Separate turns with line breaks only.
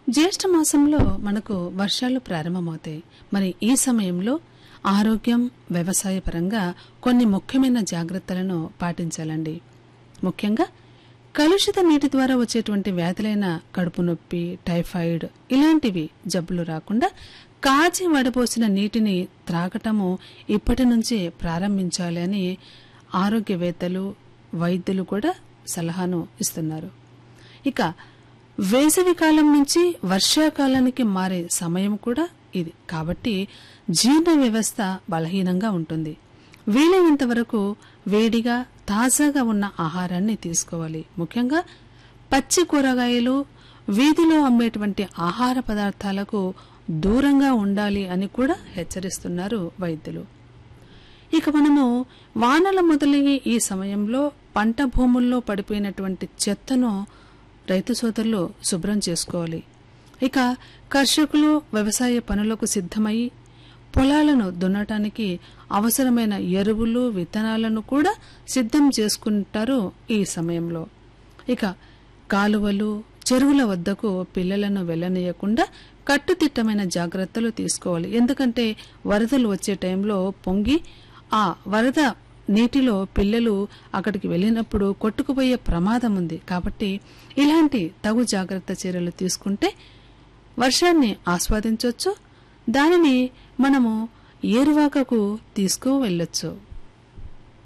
జ్యేష్ఠ మాసంలో మనకు వర్షాలు ప్రారంభమవుతాయి మరి ఈ సమయంలో ఆరోగ్యం వ్యవసాయ పరంగా కొన్ని ముఖ్యమైన జాగ్రత్తలను పాటించాలండి ముఖ్యంగా కలుషిత నీటి ద్వారా వచ్చేటువంటి వ్యాధులైన కడుపు నొప్పి టైఫాయిడ్ ఇలాంటివి జబ్బులు రాకుండా కాచి వడపోసిన నీటిని త్రాగటము ఇప్పటి నుంచే ప్రారంభించాలి అని ఆరోగ్యవేత్తలు వైద్యులు కూడా సలహాను ఇస్తున్నారు ఇక వేసవి కాలం నుంచి వర్షాకాలానికి మారే సమయం కూడా ఇది కాబట్టి జీర్ణ వ్యవస్థ బలహీనంగా ఉంటుంది వీలైనంత వరకు వేడిగా తాజాగా ఉన్న ఆహారాన్ని తీసుకోవాలి ముఖ్యంగా పచ్చి కూరగాయలు వీధిలో అమ్మేటువంటి ఆహార పదార్థాలకు దూరంగా ఉండాలి అని కూడా హెచ్చరిస్తున్నారు వైద్యులు ఇక మనము వానల మొదలయ్యే ఈ సమయంలో పంట భూముల్లో పడిపోయినటువంటి చెత్తను రైతు సోదరులు శుభ్రం చేసుకోవాలి ఇక కర్షకులు వ్యవసాయ పనులకు సిద్ధమై పొలాలను దున్నటానికి అవసరమైన ఎరువులు విత్తనాలను కూడా సిద్ధం చేసుకుంటారు ఈ సమయంలో ఇక కాలువలు చెరువుల వద్దకు పిల్లలను వెళ్ళనీయకుండా కట్టుదిట్టమైన జాగ్రత్తలు తీసుకోవాలి ఎందుకంటే వరదలు వచ్చే టైంలో పొంగి ఆ వరద నీటిలో పిల్లలు అక్కడికి వెళ్ళినప్పుడు కొట్టుకుపోయే ప్రమాదం ఉంది కాబట్టి ఇలాంటి తగు జాగ్రత్త చర్యలు తీసుకుంటే వర్షాన్ని ఆస్వాదించవచ్చు దానిని మనము ఏరువాకకు తీసుకు వెళ్ళొచ్చు